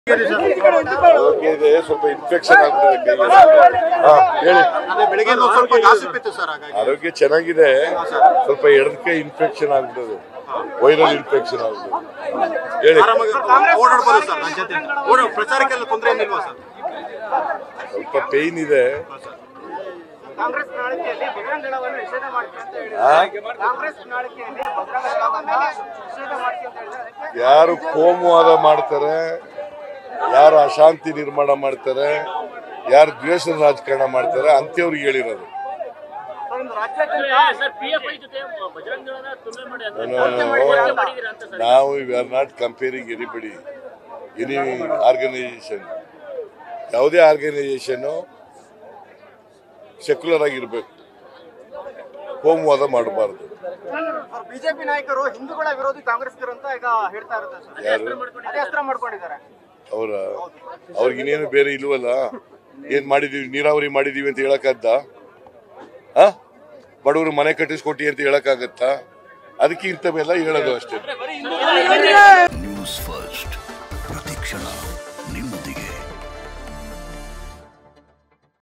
ಆರೋಗ್ಯ ಇದೆ ಸ್ವಲ್ಪ ಇನ್ಫೆಕ್ಷನ್ ಆಗ್ಬಿಟ್ಟಿದೆ ಕೈಗೆ. ಹಾ, ಹೇಳಿ ಅದೇ ಬೆಳಿಗ್ಗೆ ಒಂದ್ ಸ್ವಲ್ಪ ಗಾಸಿಪ್ ಇತ್ತು ಸರ್ ಹಾಗಾಗಿ ಆರೋಗ್ಯ ಚೆನ್ನಾಗಿದೆ ಸ್ವಲ್ಪ ಎಡಕ್ಕೆ ಇನ್ಫೆಕ್ಷನ್ ಆಗ್ಬಿಟ್ಟದೆ ವೈರಲ್ ಇನ್ಫೆಕ್ಷನ್ ಆಗ್ಬಿಟ್ಟದೆ ಹೇಳಿ ಆರಾಮಾಗಿ ಓಡಾಡ್ಬೋದು ಸರ್ ನನ್ನ ಜೊತೆ ಓಡ ಪ್ರಚಾರಕ್ಕೆಲ್ಲ ತೊಂದರೆ ಏನಿಲ್ವಾ ಸರ್ ಸ್ವಲ್ಪ ಪೇಯ್ನ್ ಇದೆ ಕಾಂಗ್ರೆಸ್ ಪ್ರಣಾಳಿಕೆಯಲ್ಲಿ ಬಜರಂಗ ದಳವನ್ನು ನಿಷೇಧ ಮಾಡ್ತೀವಿ ಅಂತ ಹೇಳಿ ಆ? ಕಾಂಗ್ರೆಸ್ ಪ್ರಣಾಳಿಕೆಯಲ್ಲಿ ಬಜರಂಗ ದಳವನ್ನ ನಿಷೇಧ ಮಾಡ್ತೀವಿ ಅಂತ ಹೇಳಿದ್ರೆ ಅದಕ್ಕೆ ಯಾರು ಕೋಮುವಾದ ಮಾಡ್ತಾರೆ ಯಾರು ಅಶಾಂತಿ ನಿರ್ಮಾಣ ಮಾಡ್ತಾರೆ ಯಾರು ದ್ವೇಷದ ರಾಜಕಾರಣ ಮಾಡ್ತಾರೆ ಅಂತ್ಯವ್ರಿಗೆ ಹೇಳಿರೋದು ಸರ್, ಒಂದು ರಾಜ್ಯಾದ್ಯಂತ ಸರ್ ಪಿಎಫ್ಐ ಜೊತೆ ಬಜರಂಗ ದಳನ ತುಲನೆ ಮಾಡಿ ಅಂದ್ರೆ No, no, no. ಹೋಲಿಕೆ ಮಾಡಿದ್ದೀರಾ ಅಂತ ಸರ್ ನಾವು we are not comparing anybody any organisation ಯಾವುದೇ ಆರ್ಗನೈಸೇಷನ್ನು ಸೆಕ್ಯುಲರ್ ಆಗಿರ್ಬೇಕು ಕೋಮುವಾದ ಮಾಡಬಾರ್ದು ಬಿಜೆಪಿ ನಾಯಕರು ಹಿಂದೂಗಳ ವಿರೋಧಿ ಕಾಂಗ್ರೆಸ್ಗರು ಅಂತ ಈಗ ಹೇಳ್ತಾ ಇರುತ್ತೆ ಸರ್ ಯಾರು ಅದೇ ಅಸ್ತ್ರ ಮಾಡ್ಕೊಂಡಿದ್ದಾರೆ ಅವರ ಅವ್ರಿಗಿನ್ನೇನು ಬೇರೆ ಇಲ್ವಲ್ಲ ಏನ್ ಮಾಡಿದೀವಿ ನೀರಾವರಿ ಮಾಡಿದೀವಿ ಅಂತ ಹೇಳಕ್ಕಾದ್ದ ಆ ಬಡವರು ಮನೆ ಕಟ್ಟಿಸ್ಕೊಟ್ಟಿ ಅಂತ ಹೇಳಕ್ಕಾಗತ್ತಾ ಅದಕ್ಕೆ ಇಂಥವೆಲ್ಲ ಹೇಳೋದು ಅಷ್ಟೇ ನ್ಯೂಸ್ ಫಸ್ಟ್ ಪ್ರತಿಕ್ಷಣ ನಿಮ್ಮೊಂದಿಗೆ